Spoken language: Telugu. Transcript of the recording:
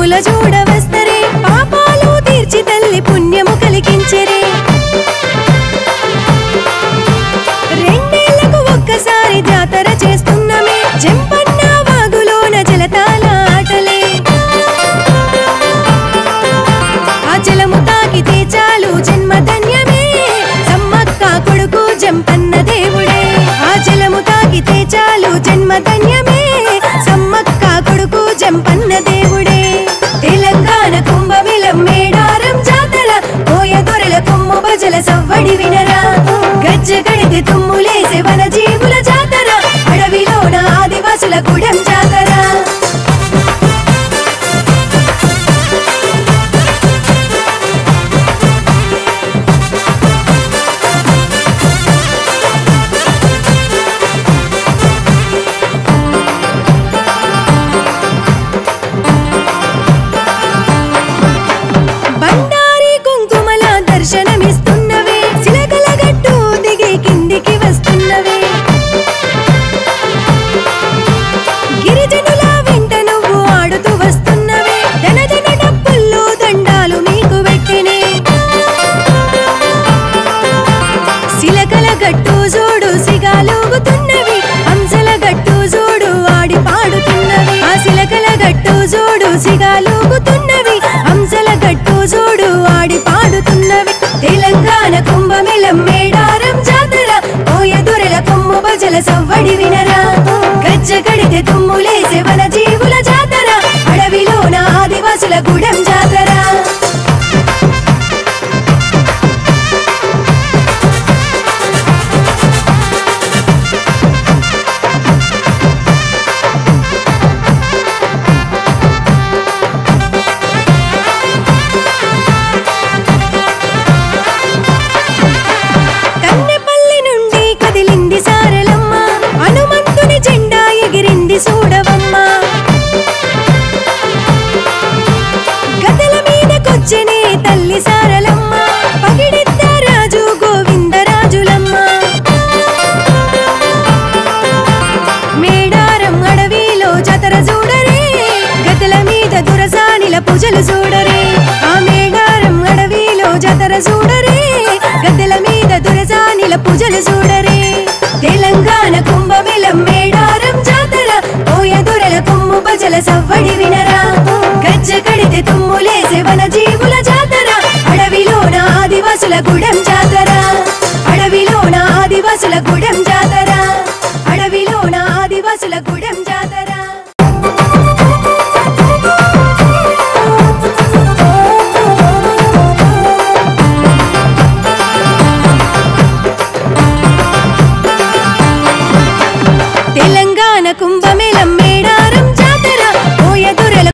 భక్తుల చూడవస్తరే పాపాలు తీర్చి తల్లి పుణ్యము కలిగించరే రెండేళ్లకు ఒక్కసారి జాతర చేస్తున్నమే చెంపన్న వాగులోన జలతాల ఆటలే ఆ జలము తాకితే చాలు జన్మధన్యమే సమ్మక్క కొడుకు జంపన్న దేవుడే ఆ జలము తాకితే చాలు జన్మధన్యమే సమ్మక్క కొడుకు జంపన్న దేవుడే తెలంగాణ కుంభమిలం మేడారం జాతర పోయ దొరల కొమ్ము భజల సవ్వడి వినరా గజ్జ కడితే తుమ్ములేసే వన జీవుల జాతర అడవిలోన ఆదివాసుల గుడం జాతర బండారి కుంకుమల దర్శనమిస్తున్నవే చిలకల గట్టు దిగి కిందికి వస్తున్నవే గిరిజనుల వెంట నువ్వు ఆడుతూ వస్తున్నవే ధనధన డప్పుల్లో దండాలు మీకు పెట్టినే శిలకల గట్టు జోడు సిగాలోగుతున్నవి హంసల గట్టు జోడు ఆడి పాడుతున్నవి ఆ శిలకల గట్టు జోడు సిగాలోగుతున్నవి హంసల గట్టు జోడు ఆడి పాడుతున్నవి తెలంగాణ కుంభమేళం మేడారం జాతర ఓయ దొరల కొమ్ము భజల సవ్వడి వినరా గజ్జ కడితే తుమ్ములేసే వన జీవుల జాతర అడవిలోన ఆదివాసుల గుడం జాతర కన్నెపల్లి నుండి కదిలింది సారలమ్మ హనుమంతుని జెండా ఎగిరింది చూడవమ్మ గదల మీదకొచ్చనే తల్లి సారలమ్మ పగిడిద్ద రాజు గోవిందరాజులమ్మ మేడారం అడవిలో జతర చూడరే గదల మీద దురసానిల పూజలు చూడరే ఆ మేడారం అడవిలో జతర చూడరే గద్దెల మీద దురసానిల పూజలు చూడరే తెలంగాణ కుంభమేళం మేడారం జాతర ఓయ దొరల కొమ్ము భజల సవ్వడి వినరా గజ్జ కడితే తుమ్ములేసే వన జీవుల జాతర అడవిలోన ఆదివాసుల గుడం జాతర అడవిలోన ఆదివాసుల గుడం